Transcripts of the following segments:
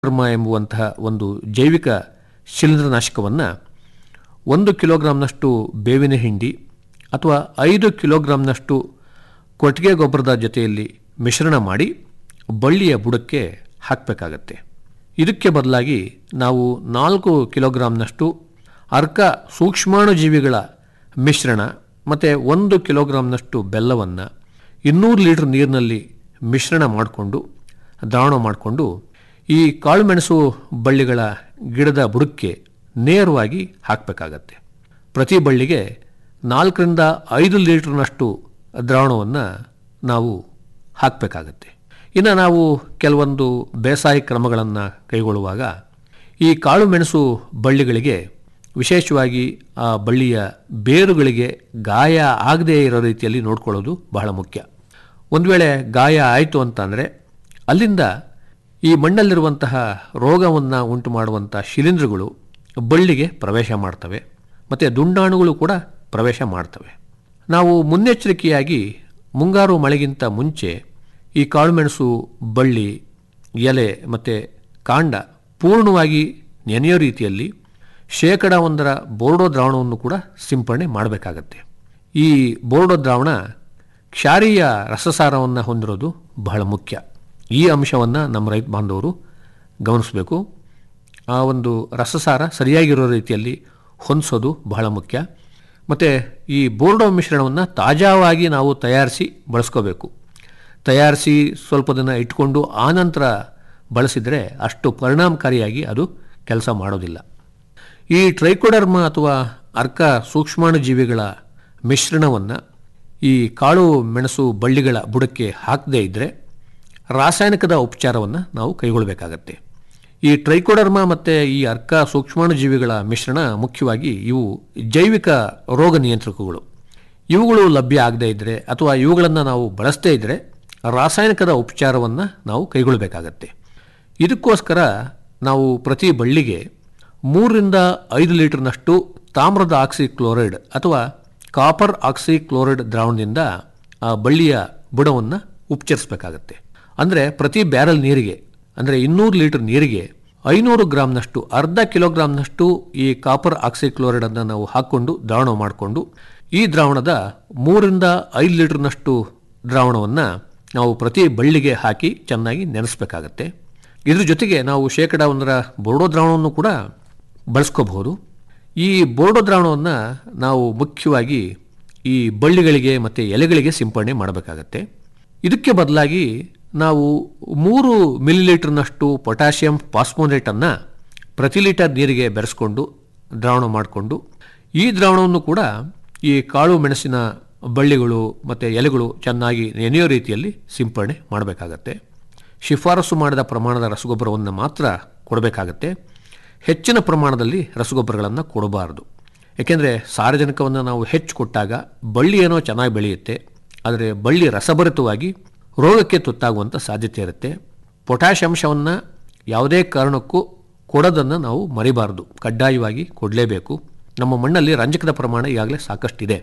ಕರ್ಮ ಎಂಬುವಂತಹ ಒಂದು ಜೈವಿಕ ಶಿಲೀಂಧ್ರನಾಶಕವನ್ನು ಒಂದು ಕಿಲೋಗ್ರಾಂನಷ್ಟು ಬೇವಿನ ಹಿಂಡಿ ಅಥವಾ ಐದು ಕಿಲೋಗ್ರಾಂನಷ್ಟು ಕೊಟ್ಟಿಗೆ ಗೊಬ್ಬರದ ಜೊತೆಯಲ್ಲಿ ಮಿಶ್ರಣ ಮಾಡಿ ಬಳ್ಳಿಯ ಬುಡಕ್ಕೆ ಹಾಕಬೇಕಾಗತ್ತೆ ಇದಕ್ಕೆ ಬದಲಾಗಿ ನಾವು ನಾಲ್ಕು ಕಿಲೋಗ್ರಾಂನಷ್ಟು ಅರ್ಕ ಸೂಕ್ಷ್ಮಾಣುಜೀವಿಗಳ ಮಿಶ್ರಣ ಮತ್ತು ಒಂದು ಕಿಲೋಗ್ರಾಂನಷ್ಟು ಬೆಲ್ಲವನ್ನು ಇನ್ನೂರು ಲೀಟರ್ ನೀರಿನಲ್ಲಿ ಮಿಶ್ರಣ ಮಾಡಿಕೊಂಡು ದ್ರಾವಣ ಮಾಡಿಕೊಂಡು ಈ ಕಾಳುಮೆಣಸು ಬಳ್ಳಿಗಳ ಗಿಡದ ಬುಡಕ್ಕೆ ನೇರವಾಗಿ ಹಾಕಬೇಕಾಗತ್ತೆ ಪ್ರತಿ ಬಳ್ಳಿಗೆ ನಾಲ್ಕರಿಂದ ಐದು ಲೀಟರ್ನಷ್ಟು ದ್ರಾವಣವನ್ನು ನಾವು ಹಾಕಬೇಕಾಗತ್ತೆ ಇನ್ನು ನಾವು ಕೆಲವೊಂದು ಬೇಸಾಯ ಕ್ರಮಗಳನ್ನು ಕೈಗೊಳ್ಳುವಾಗ ಈ ಕಾಳು ಮೆಣಸು ಬಳ್ಳಿಗಳಿಗೆ ವಿಶೇಷವಾಗಿ ಆ ಬಳ್ಳಿಯ ಬೇರುಗಳಿಗೆ ಗಾಯ ಆಗದೇ ಇರೋ ರೀತಿಯಲ್ಲಿ ನೋಡ್ಕೊಳ್ಳೋದು ಬಹಳ ಮುಖ್ಯ ಒಂದು ವೇಳೆ ಗಾಯ ಆಯಿತು ಅಂತಂದರೆ ಅಲ್ಲಿಂದ ಈ ಮಣ್ಣಲ್ಲಿರುವಂತಹ ರೋಗವನ್ನು ಉಂಟು ಮಾಡುವಂಥ ಶಿಲೀಂಧ್ರಗಳು ಬಳ್ಳಿಗೆ ಪ್ರವೇಶ ಮಾಡ್ತವೆ ಮತ್ತು ದುಂಡಾಣುಗಳು ಕೂಡ ಪ್ರವೇಶ ಮಾಡ್ತವೆ ನಾವು ಮುನ್ನೆಚ್ಚರಿಕೆಯಾಗಿ ಮುಂಗಾರು ಮಳೆಗಿಂತ ಮುಂಚೆ ಈ ಕಾಳುಮೆಣಸು ಬಳ್ಳಿ ಎಲೆ ಮತ್ತು ಕಾಂಡ ಪೂರ್ಣವಾಗಿ ನೆನೆಯೋ ರೀತಿಯಲ್ಲಿ ಶೇಕಡ ಒಂದರ ಬೋರ್ಡೋ ದ್ರಾವಣವನ್ನು ಕೂಡ ಸಿಂಪಡಣೆ ಮಾಡಬೇಕಾಗತ್ತೆ ಈ ಬೋರ್ಡೋ ದ್ರಾವಣ ಕ್ಷಾರೀಯ ರಸಸಾರವನ್ನು ಹೊಂದಿರೋದು ಬಹಳ ಮುಖ್ಯ ಈ ಅಂಶವನ್ನು ನಮ್ಮ ರೈತ ಬಾಂಧವರು ಗಮನಿಸಬೇಕು ಆ ಒಂದು ರಸಸಾರ ಸರಿಯಾಗಿರೋ ರೀತಿಯಲ್ಲಿ ಹೊಂದಿಸೋದು ಬಹಳ ಮುಖ್ಯ ಮತ್ತು ಈ ಬೋರ್ಡೋ ಮಿಶ್ರಣವನ್ನು ತಾಜಾವಾಗಿ ನಾವು ತಯಾರಿಸಿ ಬಳಸ್ಕೋಬೇಕು ತಯಾರಿಸಿ ಸ್ವಲ್ಪ ದಿನ ಇಟ್ಕೊಂಡು ಆನಂತರ ಬಳಸಿದರೆ ಅಷ್ಟು ಪರಿಣಾಮಕಾರಿಯಾಗಿ ಅದು ಕೆಲಸ ಮಾಡೋದಿಲ್ಲ ಈ ಟ್ರೈಕೋಡರ್ಮ ಅಥವಾ ಅರ್ಕ ಸೂಕ್ಷ್ಮಾಣುಜೀವಿಗಳ ಮಿಶ್ರಣವನ್ನು ಈ ಕಾಳು ಮೆಣಸು ಬಳ್ಳಿಗಳ ಬುಡಕ್ಕೆ ಹಾಕದೇ ಇದ್ದರೆ ರಾಸಾಯನಿಕದ ಉಪಚಾರವನ್ನು ನಾವು ಕೈಗೊಳ್ಳಬೇಕಾಗತ್ತೆ ಈ ಟ್ರೈಕೋಡರ್ಮ ಮತ್ತು ಈ ಅರ್ಕ ಸೂಕ್ಷ್ಮಾಣುಜೀವಿಗಳ ಮಿಶ್ರಣ ಮುಖ್ಯವಾಗಿ ಇವು ಜೈವಿಕ ರೋಗ ನಿಯಂತ್ರಕಗಳು ಇವುಗಳು ಲಭ್ಯ ಆಗದೇ ಇದ್ದರೆ ಅಥವಾ ಇವುಗಳನ್ನು ನಾವು ಬಳಸದೇ ಇದ್ದರೆ ರಾಸಾಯನಿಕದ ಉಪಚಾರವನ್ನು ನಾವು ಕೈಗೊಳ್ಳಬೇಕಾಗತ್ತೆ ಇದಕ್ಕೋಸ್ಕರ ನಾವು ಪ್ರತಿ ಬಳ್ಳಿಗೆ ಮೂರರಿಂದ ಐದು ಲೀಟರ್ನಷ್ಟು ತಾಮ್ರದ ಆಕ್ಸಿ ಕ್ಲೋರೈಡ್ ಅಥವಾ ಕಾಪರ್ ಆಕ್ಸಿ ಕ್ಲೋರೈಡ್ ದ್ರಾವಣದಿಂದ ಆ ಬಳ್ಳಿಯ ಬುಡವನ್ನು ಉಪಚರಿಸಬೇಕಾಗತ್ತೆ ಅಂದರೆ ಪ್ರತಿ ಬ್ಯಾರಲ್ ನೀರಿಗೆ ಅಂದರೆ ಇನ್ನೂರು ಲೀಟರ್ ನೀರಿಗೆ ಐನೂರು ಗ್ರಾಮ್ನಷ್ಟು ಅರ್ಧ ಕಿಲೋಗ್ರಾಮ್ನಷ್ಟು ಈ ಕಾಪರ್ ಆಕ್ಸಿ ಕ್ಲೋರೈಡನ್ನು ನಾವು ಹಾಕ್ಕೊಂಡು ದ್ರಾವಣ ಮಾಡಿಕೊಂಡು ಈ ದ್ರಾವಣದ ಮೂರರಿಂದ ಐದು ಲೀಟರ್ನಷ್ಟು ದ್ರಾವಣವನ್ನು ನಾವು ಪ್ರತಿ ಬಳ್ಳಿಗೆ ಹಾಕಿ ಚೆನ್ನಾಗಿ ನೆನೆಸಬೇಕಾಗತ್ತೆ ಇದ್ರ ಜೊತೆಗೆ ನಾವು ಶೇಕಡ ಒಂದರ ಬೋರ್ಡೋ ದ್ರಾವಣವನ್ನು ಕೂಡ ಬಳಸ್ಕೋಬಹುದು ಈ ಬೋರ್ಡೋ ದ್ರಾವಣವನ್ನು ನಾವು ಮುಖ್ಯವಾಗಿ ಈ ಬಳ್ಳಿಗಳಿಗೆ ಮತ್ತು ಎಲೆಗಳಿಗೆ ಸಿಂಪಡಣೆ ಮಾಡಬೇಕಾಗತ್ತೆ ಇದಕ್ಕೆ ಬದಲಾಗಿ ನಾವು ಮೂರು ಮಿಲಿಲೀಟರ್ನಷ್ಟು ಪೊಟ್ಯಾಷಿಯಂ ಪಾಸ್ಮೋನೇಟನ್ನು ಪ್ರತಿ ಲೀಟರ್ ನೀರಿಗೆ ಬೆರೆಸ್ಕೊಂಡು ದ್ರಾವಣ ಮಾಡಿಕೊಂಡು ಈ ದ್ರಾವಣವನ್ನು ಕೂಡ ಈ ಕಾಳು ಮೆಣಸಿನ ಬಳ್ಳಿಗಳು ಮತ್ತು ಎಲೆಗಳು ಚೆನ್ನಾಗಿ ನೆನೆಯೋ ರೀತಿಯಲ್ಲಿ ಸಿಂಪಡಣೆ ಮಾಡಬೇಕಾಗತ್ತೆ ಶಿಫಾರಸು ಮಾಡಿದ ಪ್ರಮಾಣದ ರಸಗೊಬ್ಬರವನ್ನು ಮಾತ್ರ ಕೊಡಬೇಕಾಗತ್ತೆ ಹೆಚ್ಚಿನ ಪ್ರಮಾಣದಲ್ಲಿ ರಸಗೊಬ್ಬರಗಳನ್ನು ಕೊಡಬಾರದು ಏಕೆಂದರೆ ಸಾರಜನಕವನ್ನು ನಾವು ಹೆಚ್ಚು ಕೊಟ್ಟಾಗ ಬಳ್ಳಿ ಏನೋ ಚೆನ್ನಾಗಿ ಬೆಳೆಯುತ್ತೆ ಆದರೆ ಬಳ್ಳಿ ರಸಭರಿತವಾಗಿ ರೋಗಕ್ಕೆ ತುತ್ತಾಗುವಂಥ ಸಾಧ್ಯತೆ ಇರುತ್ತೆ ಪೊಟ್ಯಾಷ್ ಅಂಶವನ್ನು ಯಾವುದೇ ಕಾರಣಕ್ಕೂ ಕೊಡೋದನ್ನು ನಾವು ಮರಿಬಾರದು ಕಡ್ಡಾಯವಾಗಿ ಕೊಡಲೇಬೇಕು ನಮ್ಮ ಮಣ್ಣಲ್ಲಿ ರಂಜಕದ ಪ್ರಮಾಣ ಈಗಾಗಲೇ ಸಾಕಷ್ಟಿದೆ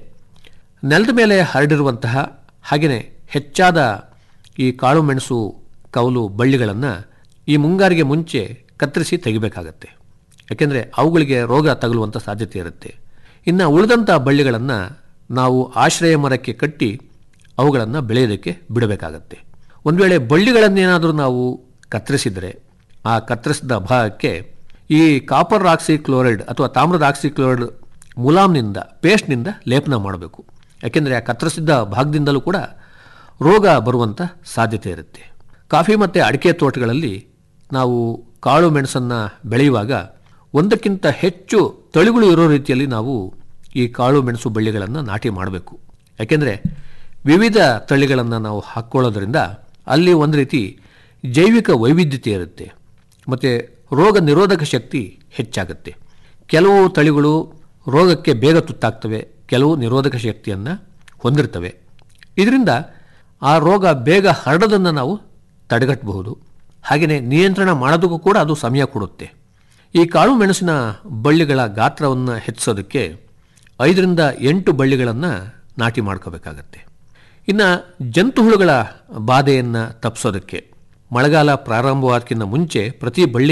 ನೆಲದ ಮೇಲೆ ಹರಡಿರುವಂತಹ ಹಾಗೆಯೇ ಹೆಚ್ಚಾದ ಈ ಕಾಳು ಮೆಣಸು ಕೌಲು ಬಳ್ಳಿಗಳನ್ನು ಈ ಮುಂಗಾರಿಗೆ ಮುಂಚೆ ಕತ್ತರಿಸಿ ತೆಗಿಬೇಕಾಗತ್ತೆ ಯಾಕೆಂದರೆ ಅವುಗಳಿಗೆ ರೋಗ ತಗುಲುವಂಥ ಸಾಧ್ಯತೆ ಇರುತ್ತೆ ಇನ್ನು ಉಳಿದಂಥ ಬಳ್ಳಿಗಳನ್ನು ನಾವು ಆಶ್ರಯ ಮರಕ್ಕೆ ಕಟ್ಟಿ ಅವುಗಳನ್ನು ಬೆಳೆಯೋದಕ್ಕೆ ಬಿಡಬೇಕಾಗತ್ತೆ ಒಂದು ವೇಳೆ ಬಳ್ಳಿಗಳನ್ನೇನಾದರೂ ನಾವು ಕತ್ತರಿಸಿದರೆ ಆ ಕತ್ತರಿಸಿದ ಭಾಗಕ್ಕೆ ಈ ಕಾಪರ್ ಆಕ್ಸಿ ಕ್ಲೋರೈಡ್ ಅಥವಾ ತಾಮ್ರದ ಆಕ್ಸಿ ಕ್ಲೋರೈಡ್ ಮುಲಾಮ್ನಿಂದ ಪೇಸ್ಟ್ನಿಂದ ಲೇಪನ ಮಾಡಬೇಕು ಯಾಕೆಂದರೆ ಆ ಕತ್ತರಿಸಿದ್ದ ಭಾಗದಿಂದಲೂ ಕೂಡ ರೋಗ ಬರುವಂಥ ಸಾಧ್ಯತೆ ಇರುತ್ತೆ ಕಾಫಿ ಮತ್ತು ಅಡಿಕೆ ತೋಟಗಳಲ್ಲಿ ನಾವು ಕಾಳು ಮೆಣಸನ್ನು ಬೆಳೆಯುವಾಗ ಒಂದಕ್ಕಿಂತ ಹೆಚ್ಚು ತಳಿಗಳು ಇರೋ ರೀತಿಯಲ್ಲಿ ನಾವು ಈ ಕಾಳು ಮೆಣಸು ಬಳ್ಳಿಗಳನ್ನು ನಾಟಿ ಮಾಡಬೇಕು ಯಾಕೆಂದರೆ ವಿವಿಧ ತಳಿಗಳನ್ನು ನಾವು ಹಾಕ್ಕೊಳ್ಳೋದ್ರಿಂದ ಅಲ್ಲಿ ಒಂದು ರೀತಿ ಜೈವಿಕ ವೈವಿಧ್ಯತೆ ಇರುತ್ತೆ ಮತ್ತು ರೋಗ ನಿರೋಧಕ ಶಕ್ತಿ ಹೆಚ್ಚಾಗುತ್ತೆ ಕೆಲವು ತಳಿಗಳು ರೋಗಕ್ಕೆ ಬೇಗ ತುತ್ತಾಗ್ತವೆ ಕೆಲವು ನಿರೋಧಕ ಶಕ್ತಿಯನ್ನು ಹೊಂದಿರ್ತವೆ ಇದರಿಂದ ಆ ರೋಗ ಬೇಗ ಹರಡೋದನ್ನು ನಾವು ತಡೆಗಟ್ಟಬಹುದು ಹಾಗೆಯೇ ನಿಯಂತ್ರಣ ಮಾಡೋದಕ್ಕೂ ಕೂಡ ಅದು ಸಮಯ ಕೊಡುತ್ತೆ ಈ ಕಾಳು ಮೆಣಸಿನ ಬಳ್ಳಿಗಳ ಗಾತ್ರವನ್ನು ಹೆಚ್ಚಿಸೋದಕ್ಕೆ ಐದರಿಂದ ಎಂಟು ಬಳ್ಳಿಗಳನ್ನು ನಾಟಿ ಮಾಡ್ಕೋಬೇಕಾಗತ್ತೆ ಇನ್ನು ಜಂತು ಹುಳುಗಳ ಬಾಧೆಯನ್ನು ತಪ್ಪಿಸೋದಕ್ಕೆ ಮಳೆಗಾಲ ಪ್ರಾರಂಭವಾದಕ್ಕಿಂತ ಮುಂಚೆ ಪ್ರತಿ ಬಳ್ಳಿ